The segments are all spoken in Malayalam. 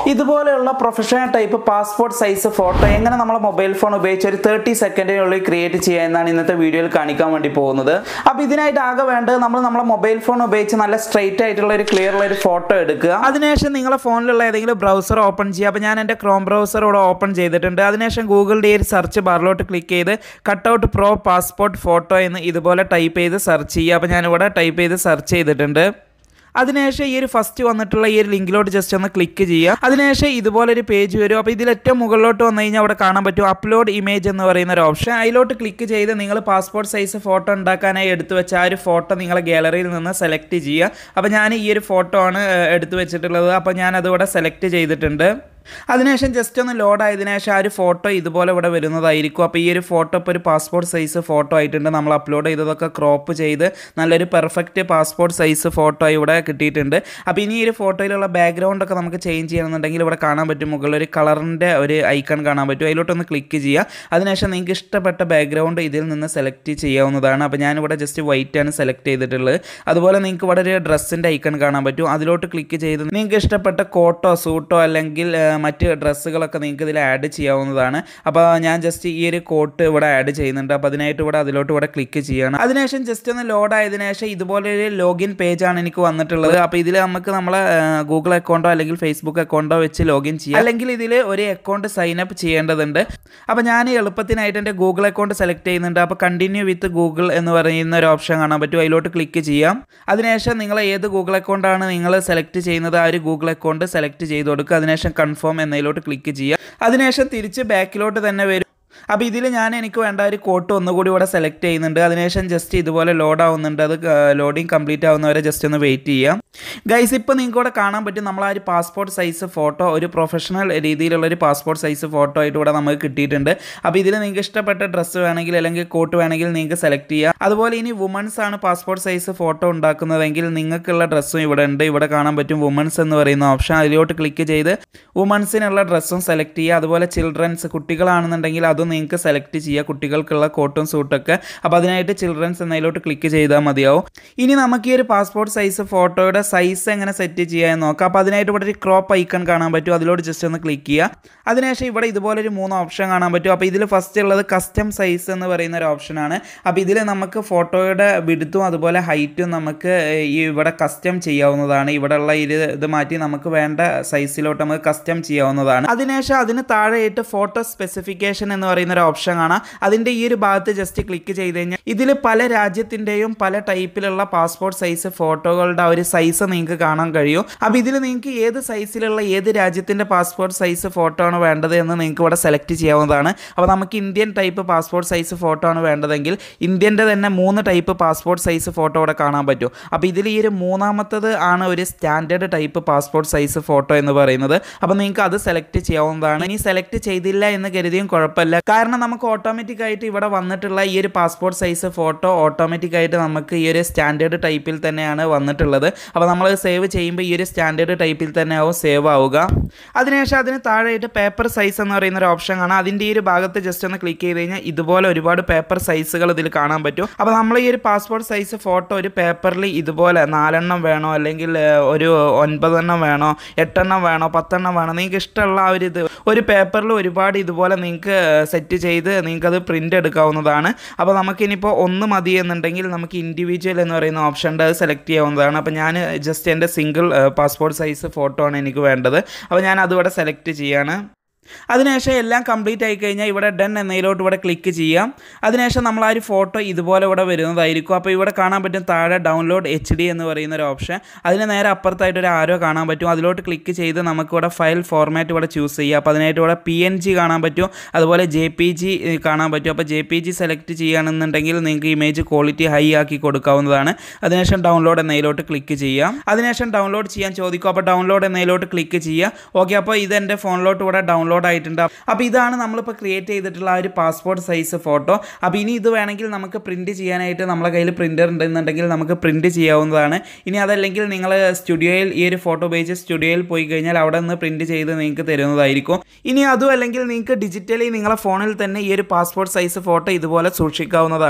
ഇതുപോലെയുള്ള professional type passport size photo എങ്ങനെ നമ്മളെ മൊബൈൽ ഫോൺ ഉപയോഗിച്ച് ഒരു തേർട്ടി സെക്കൻഡിനുള്ളിൽ ക്രിയേറ്റ് ചെയ്യുക എന്നാണ് ഇന്നത്തെ വീഡിയോയിൽ കാണിക്കാൻ വേണ്ടി പോകുന്നത് അപ്പോൾ ഇതിനായിട്ട് ആകെ വേണ്ടത് നമ്മൾ നമ്മളെ മൊബൈൽ ഫോൺ ഉപയോഗിച്ച് നല്ല സ്ട്രെയിറ്റ് ആയിട്ടുള്ള ഒരു ക്ലിയർ ഉള്ള ഒരു ഫോട്ടോ എടുക്കുക അതിനുശേഷം നിങ്ങളെ ഫോണിലുള്ള ഏതെങ്കിലും ബ്രൗസർ ഓപ്പൺ ചെയ്യുക അപ്പോൾ ഞാൻ എൻ്റെ ക്രോം ബ്രൗസർ ഇവിടെ ഓപ്പൺ ചെയ്തിട്ടുണ്ട് അതിനുശേഷം ഗൂഗിളിൻ്റെ ഈ ഒരു സെർച്ച് ബാറിലോട്ട് ക്ലിക്ക് ചെയ്ത് കട്ടൗട്ട് പ്രോ പാസ്പോർട്ട് ഫോട്ടോ എന്ന് ഇതുപോലെ ടൈപ്പ് ചെയ്ത് സെർച്ച് ചെയ്യുക അപ്പോൾ ഞാനിവിടെ ടൈപ്പ് ചെയ്ത് സെർച്ച് ചെയ്തിട്ടുണ്ട് അതിനുശേഷം ഈ ഒരു ഫസ്റ്റ് വന്നിട്ടുള്ള ഈ ഒരു ലിങ്കിലോട്ട് ജസ്റ്റ് ഒന്ന് ക്ലിക്ക് ചെയ്യുക അതിനുശേഷം ഇതുപോലെ ഒരു പേജ് വരും അപ്പോൾ ഇതിൽ ഏറ്റവും മുകളിലോട്ട് വന്നു കഴിഞ്ഞാൽ അവിടെ കാണാൻ പറ്റും അപ്ലോഡ് ഇമേജ് എന്ന് പറയുന്ന ഒരു ഓപ്ഷൻ അതിലോട്ട് ക്ലിക്ക് ചെയ്ത് നിങ്ങൾ പാസ്പോർട്ട് സൈസ് ഫോട്ടോ ഉണ്ടാക്കാനായി എടുത്തു വെച്ച ആ ഒരു ഫോട്ടോ നിങ്ങളെ ഗാലറിയിൽ നിന്ന് സെലക്ട് ചെയ്യുക അപ്പോൾ ഞാൻ ഈ ഒരു ഫോട്ടോ ആണ് ഏഹ്, എടുത്തു വെച്ചിട്ടുള്ളത് അപ്പോൾ ഞാൻ അതിവിടെ സെലക്ട് ചെയ്തിട്ടുണ്ട് അതിനുശേഷം ജസ്റ്റ് ഒന്ന് ലോഡ് ആയതിനു ശേഷം ആ ഒരു ഫോട്ടോ ഇതുപോലെ ഇവിടെ വരുന്നതായിരിക്കും അപ്പോൾ ഈ ഒരു ഫോട്ടോ ഇപ്പോൾ ഒരു പാസ്പോർട്ട് സൈസ് ഫോട്ടോ ആയിട്ടുണ്ട് നമ്മൾ അപ്ലോഡ് ചെയ്തതൊക്കെ ക്രോപ്പ് ചെയ്ത് നല്ലൊരു പെർഫെക്റ്റ് പാസ്പോർട്ട് സൈസ് ഫോട്ടോ ഇവിടെ കിട്ടിയിട്ടുണ്ട് അപ്പോൾ ഇനി ഈ ഒരു ഫോട്ടോയിലുള്ള ബാക്ക്ഗ്രൗണ്ട് ഒക്കെ നമുക്ക് ചേഞ്ച് ചെയ്യണമെന്നുണ്ടെങ്കിൽ ഇവിടെ കാണാൻ പറ്റും മുകളിൽ ഒരു കളറിൻ്റെ ഒരു ഐക്കൺ കാണാൻ പറ്റും അതിലോട്ടൊന്ന് ക്ലിക്ക് ചെയ്യുക അതിനുശേഷം നിങ്ങൾക്ക് ഇഷ്ടപ്പെട്ട ബാക്ക്ഗ്രൗണ്ട് ഇതിൽ നിന്ന് സെലക്ട് ചെയ്യാവുന്നതാണ് അപ്പോൾ ഞാനിവിടെ ജസ്റ്റ് വൈറ്റ് ആണ് സെലക്ട് ചെയ്തിട്ടുള്ളത് അതുപോലെ നിങ്ങൾക്ക് ഇവിടെ ഒരു ഡ്രസ്സിൻ്റെ ഐക്കൺ കാണാൻ പറ്റും അതിലോട്ട് ക്ലിക്ക് ചെയ്ത് നിങ്ങൾക്ക് ഇഷ്ടപ്പെട്ട കോട്ടോ സൂട്ടോ അല്ലെങ്കിൽ ആ, മറ്റ് ഡ്രസ്സുകളൊക്കെ നിങ്ങൾക്ക് ഇതിൽ ആഡ് ചെയ്യാവുന്നതാണ് അപ്പോൾ ഞാൻ ജസ്റ്റ് ഈ ഒരു കോട്ട് ഇവിടെ ആഡ് ചെയ്യുന്നുണ്ട് അപ്പോൾ അതിനായിട്ട് ഇവിടെ അതിലോട്ട് ഇവിടെ ക്ലിക്ക് ചെയ്യണം അതിനുശേഷം ജസ്റ്റ് ഒന്ന് ലോഡ് ആയതിനു ശേഷം ഇതുപോലെ ഒരു ലോഗിൻ പേജാണ് എനിക്ക് വന്നിട്ടുള്ളത് അപ്പോൾ ഇതിൽ നമുക്ക് നമ്മളെ ഗൂഗിൾ അക്കൗണ്ടോ അല്ലെങ്കിൽ ഫേസ്ബുക്ക് അക്കൗണ്ടോ വെച്ച് ലോഗിൻ ചെയ്യാം അല്ലെങ്കിൽ ഇതിൽ ഒരു അക്കൗണ്ട് സൈൻ അപ്പ് ചെയ്യേണ്ടതുണ്ട് അപ്പോൾ ഞാൻ എളുപ്പത്തിനായിട്ട് എൻ്റെ ഗൂഗിൾ അക്കൗണ്ട് സെലക്ട് ചെയ്യുന്നുണ്ട് അപ്പോൾ കണ്ടിന്യൂ വിത്ത് ഗൂഗിൾ എന്ന് പറയുന്ന ഒരു ഓപ്ഷൻ കാണാൻ പറ്റും അതിലോട്ട് ക്ലിക്ക് ചെയ്യാം അതിനുശേഷം നിങ്ങൾ ഏത് ഗൂഗിൾ അക്കൗണ്ടാണ് നിങ്ങൾ സെലക്ട് ചെയ്യുന്നത് ആ ഒരു ഗൂഗിൾ അക്കൗണ്ട് സെലക്ട് ചെയ്ത് കൊടുക്കുക അതിനുശേഷം കൺഫേം എന്നതിലോട്ട് ക്ലിക്ക് ചെയ്യുക അതിനുശേഷം തിരിച്ച് ബാക്കിലോട്ട് തന്നെ വരും അപ്പോൾ ഇതിൽ ഞാൻ എനിക്ക് വേണ്ട ഒരു കോട്ട് ഒന്നുകൂടി ഇവിടെ സെലക്ട് ചെയ്യുന്നുണ്ട് അതിനുശേഷം ജസ്റ്റ് ഇതുപോലെ ലോഡ് ആവുന്നുണ്ട് അത് ലോഡിങ് കംപ്ലീറ്റ് ആവുന്നവരെ ജസ്റ്റ് ഒന്ന് വെയിറ്റ് ചെയ്യാം ഗൈസ് ഇപ്പോൾ നിങ്ങൾക്ക് ഇവിടെ കാണാൻ പറ്റും നമ്മൾ ആ ഒരു പാസ്പോർട്ട് സൈസ് ഫോട്ടോ ഒരു പ്രൊഫഷണൽ രീതിയിലുള്ള ഒരു പാസ്പോർട്ട് സൈസ് ഫോട്ടോ ആയിട്ട് ഇവിടെ നമുക്ക് കിട്ടിയിട്ടുണ്ട് അപ്പോൾ ഇതിൽ നിങ്ങൾക്ക് ഇഷ്ടപ്പെട്ട ഡ്രസ്സ് വേണമെങ്കിൽ അല്ലെങ്കിൽ കോട്ട് വേണമെങ്കിൽ നിങ്ങൾക്ക് സെലക്ട് ചെയ്യാം അതുപോലെ ഇനി വുമൻസ് ആണ് പാസ്പോർട്ട് സൈസ് ഫോട്ടോ ഉണ്ടാക്കുന്നതെങ്കിൽ നിങ്ങൾക്കുള്ള ഡ്രസ്സും ഇവിടെ ഉണ്ട് ഇവിടെ കാണാൻ പറ്റും വുമൻസ് എന്ന് പറയുന്ന ഓപ്ഷൻ അതിലോട്ട് ക്ലിക്ക് ചെയ്ത് വുമൻസിനുള്ള ഡ്രസ്സും സെലക്ട് ചെയ്യുക അതുപോലെ ചിൽഡ്രൻസ് കുട്ടികളാണെന്നുണ്ടെങ്കിൽ അതും നിങ്ങൾക്ക് സെലക്ട് ചെയ്യുക കുട്ടികൾക്കുള്ള കോട്ടും സൂട്ടൊക്കെ അപ്പോൾ അതിനായിട്ട് ചിൽഡ്രൻസ് എന്നതിലോട്ട് ക്ലിക്ക് ചെയ്താൽ മതിയാവും ഇനി നമുക്ക് ഈ ഒരു പാസ്പോർട്ട് സൈസ് ഫോട്ടോയുടെ സൈസ് എങ്ങനെ സെറ്റ് ചെയ്യാൻ നോക്കാം അപ്പോൾ അതിനായിട്ട് ഇവിടെ ഒരു ക്രോപ്പ് ഐക്കൺ കാണാൻ പറ്റും അതിലോട്ട് ജസ്റ്റ് ഒന്ന് ക്ലിക്ക് ചെയ്യുക അതിനുശേഷം ഇവിടെ ഇതുപോലെ ഒരു മൂന്ന് ഓപ്ഷൻ കാണാൻ പറ്റും അപ്പോൾ ഇതിൽ ഫസ്റ്റ് ഉള്ളത് കസ്റ്റം സൈസ് എന്ന് പറയുന്ന ഒരു ഓപ്ഷനാണ് അപ്പോൾ ഇതിൽ നമുക്ക് ഫോട്ടോയുടെ വിടുത്തും അതുപോലെ ഹൈറ്റും നമുക്ക് ഈ ഇവിടെ കസ്റ്റം ചെയ്യാവുന്നതാണ് ഇവിടെയുള്ള ഇത് ഇത് മാറ്റി നമുക്ക് വേണ്ട സൈസിലോട്ട് നമുക്ക് കസ്റ്റം ചെയ്യാവുന്നതാണ് അതിനുശേഷം അതിന് താഴെയായിട്ട് ഫോട്ടോ സ്പെസിഫിക്കേഷൻ എന്ന് പറയുന്ന ഒരു ഓപ്ഷൻ കാണാം അതിൻ്റെ ഈ ഒരു ഭാഗത്ത് ജസ്റ്റ് ക്ലിക്ക് ചെയ്ത് കഴിഞ്ഞാൽ ഇതിൽ പല രാജ്യത്തിൻ്റെയും പല ടൈപ്പിലുള്ള പാസ്പോർട്ട് സൈസ് ഫോട്ടോകളുടെ ആ ഒരു സൈസ് നിങ്ങൾക്ക് കാണാൻ കഴിയും അപ്പോൾ ഇതിൽ നിങ്ങൾക്ക് ഏത് സൈസിലുള്ള ഏത് രാജ്യത്തിൻ്റെ പാസ്പോർട്ട് സൈസ് ഫോട്ടോ ആണ് വേണ്ടത് എന്ന് നിങ്ങൾക്ക് ഇവിടെ സെലക്ട് ചെയ്യാവുന്നതാണ് അപ്പോൾ നമുക്ക് Indian type passport size photo ആണ് വേണ്ടതെങ്കിൽ ഇന്ത്യൻ്റെ തന്നെ മൂന്ന് ടൈപ്പ് പാസ്പോർട്ട് സൈസ് ഫോട്ടോ ഇവിടെ കാണാൻ പറ്റും അപ്പോൾ ഇതിൽ ഈ ഒരു മൂന്നാമത്തത് ആണ് ഒരു standard type passport size photo എന്ന് പറയുന്നത് അപ്പോൾ നിങ്ങൾക്ക് അത് സെലക്ട് ചെയ്യാവുന്നതാണ് ഇനി സെലക്ട് ചെയ്തില്ല എന്ന് കരുതിയും കുഴപ്പമില്ല കാരണം നമുക്ക് ഓട്ടോമാറ്റിക് ആയിട്ട് ഇവിടെ വന്നിട്ടുള്ള ഈ ഒരു പാസ്പോർട്ട് സൈസ് ഫോട്ടോ ഓട്ടോമാറ്റിക് ആയിട്ട് നമുക്ക് ഈ ഒരു സ്റ്റാൻഡേർഡ് ടൈപ്പിൽ തന്നെയാണ് വന്നിട്ടുള്ളത് അപ്പോൾ നമ്മൾ സേവ് ചെയ്യുമ്പോൾ ഈ ഒരു സ്റ്റാൻഡേർഡ് ടൈപ്പിൽ തന്നെ ആവും സേവ് ആവുക അതിനുശേഷം അതിന് താഴെയായിട്ട് പേപ്പർ സൈസ് എന്ന് പറയുന്ന ഒരു ഓപ്ഷൻ കാണാം അതിൻ്റെ ഈ ഒരു ഭാഗത്ത് ജസ്റ്റ് ഒന്ന് ക്ലിക്ക് ചെയ്ത് കഴിഞ്ഞാൽ ഇതുപോലെ ഒരുപാട് പേപ്പർ സൈസുകൾ ഇതിൽ കാണാൻ പറ്റും അപ്പോൾ നമ്മൾ ഈ ഒരു പാസ്പോർട്ട് സൈസ് ഫോട്ടോ ഒരു പേപ്പറിൽ ഇതുപോലെ നാലെണ്ണം വേണോ അല്ലെങ്കിൽ ഏഹ്, ഒരു ഒൻപതെണ്ണം വേണോ എട്ടെണ്ണം വേണോ പത്തെണ്ണം വേണോ നിങ്ങൾക്ക് ഇഷ്ടമുള്ള ആ ഒരു ഇത് ഒരു പേപ്പറിൽ ഒരുപാട് ഇതുപോലെ നിങ്ങൾക്ക് സെറ്റ് ചെയ്ത് നിങ്ങൾക്ക് അത് പ്രിൻ്റ് എടുക്കാവുന്നതാണ് അപ്പോൾ നമുക്കിനിപ്പോൾ ഒന്ന് മതി എന്നുണ്ടെങ്കിൽ നമുക്ക് ഇൻഡിവിജ്വൽ എന്ന് പറയുന്ന ഓപ്ഷൻ ഉണ്ട് അത് സെലക്ട് ചെയ്യാവുന്നതാണ് അപ്പോൾ ഞാൻ ജസ്റ്റ് എൻ്റെ സിംഗിൾ പാസ്പോർട്ട് സൈസ് ഫോട്ടോ ആണ് എനിക്ക് വേണ്ടത് അപ്പോൾ ഞാൻ അതിവിടെ സെലക്ട് ചെയ്യാണ് അതിനുശേഷം എല്ലാം കംപ്ലീറ്റ് ആയി കഴിഞ്ഞാൽ ഇവിടെ ഡൺ എന്നതിലോട്ട് ഇവിടെ ക്ലിക്ക് ചെയ്യാം അതിനുശേഷം നമ്മൾ ആ ഒരു ഫോട്ടോ ഇതുപോലെ ഇവിടെ വരുന്നതായിരിക്കും അപ്പോൾ ഇവിടെ കാണാൻ പറ്റും താഴെ ഡൗൺലോഡ് എച്ച് ഡി എന്ന് പറയുന്ന ഒരു ഓപ്ഷൻ അതിന് നേരെ അപ്പുറത്തായിട്ട് ഒരു ആരോ കാണാൻ പറ്റും അതിലോട്ട് ക്ലിക്ക് ചെയ്ത് നമുക്ക് ഇവിടെ ഫയൽ ഫോർമാറ്റ് ഇവിടെ ചൂസ് ചെയ്യാം അപ്പോൾ അതിനായിട്ട് ഇവിടെ പി എൻ ജി കാണാൻ പറ്റും അതുപോലെ ജെ പി ജി കാണാൻ പറ്റും അപ്പോൾ ജെ പി ജി സെലക്ട് ചെയ്യുകയാണെന്നുണ്ടെങ്കിൽ നിങ്ങൾക്ക് ഇമേജ് ക്വാളിറ്റി ഹൈ ആക്കി കൊടുക്കാവുന്നതാണ് അതിനുശേഷം ഡൗൺലോഡ് എന്നതിലോട്ട് ക്ലിക്ക് ചെയ്യാം അതിനുശേഷം ഡൗൺലോഡ് ചെയ്യാൻ ചോദിക്കും അപ്പോൾ ഡൗൺലോഡ് എന്നതിലോട്ട് ക്ലിക്ക് ചെയ്യുക ഓക്കെ അപ്പോൾ ഇത് എൻ്റെ ഫോണിലോട്ട് ഇവിടെ ഡൗൺലോഡ് ആയിട്ടുണ്ട് അപ്പോൾ ഇതാണ് നമ്മളിപ്പോൾ ക്രിയേറ്റ് ചെയ്തിട്ടുള്ള ആ ഒരു പാസ്പോർട്ട് സൈസ് ഫോട്ടോ അപ്പോൾ ഇനി ഇത് വേണമെങ്കിൽ നമുക്ക് പ്രിൻറ്റ് ചെയ്യാനായിട്ട് നമ്മളെ കയ്യിൽ പ്രിൻ്റർ ഉണ്ടെന്നുണ്ടെങ്കിൽ നമുക്ക് പ്രിൻറ്റ് ചെയ്യാവുന്നതാണ് ഇനി അതല്ലെങ്കിൽ നിങ്ങൾ സ്റ്റുഡിയോയിൽ ഈ ഒരു ഫോട്ടോ ഉപയോഗിച്ച് സ്റ്റുഡിയോയിൽ പോയി കഴിഞ്ഞാൽ അവിടെ നിന്ന് പ്രിൻറ്റ് ചെയ്ത് നിങ്ങൾക്ക് തരുന്നതായിരിക്കും ഇനി അതും അല്ലെങ്കിൽ നിങ്ങൾക്ക് ഡിജിറ്റലി നിങ്ങളെ ഫോണിൽ തന്നെ ഈ ഒരു പാസ്പോർട്ട് സൈസ് ഫോട്ടോ ഇതുപോലെ സൂക്ഷിക്കാവുന്നതാണ്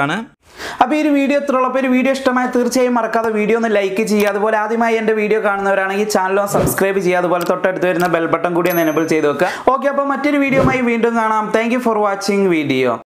അപ്പോൾ ഈ ഒരു വീഡിയോ എത്രയുള്ളപ്പോൾ ഒരു വീഡിയോ ഇഷ്ടമായ തീർച്ചയായും മറക്കാതെ വീഡിയോ ഒന്ന് ലൈക്ക് ചെയ്യുക അതുപോലെ ആദ്യമായി എൻ്റെ വീഡിയോ കാണുന്നവരാണെങ്കിൽ ചാനൽ ഒന്ന് സബ്സ്ക്രൈബ് ചെയ്യുക അതുപോലെ തൊട്ടടുത്ത് വരുന്ന ബെൽ ബട്ടൺ കൂടി ഒന്ന് എനബിൾ ചെയ്ത് വെക്കുക ഓക്കെ അപ്പോൾ മറ്റൊരു വീഡിയോയുമായി വീണ്ടും കാണാം താങ്ക് ഫോർ വാച്ചിങ് വീഡിയോ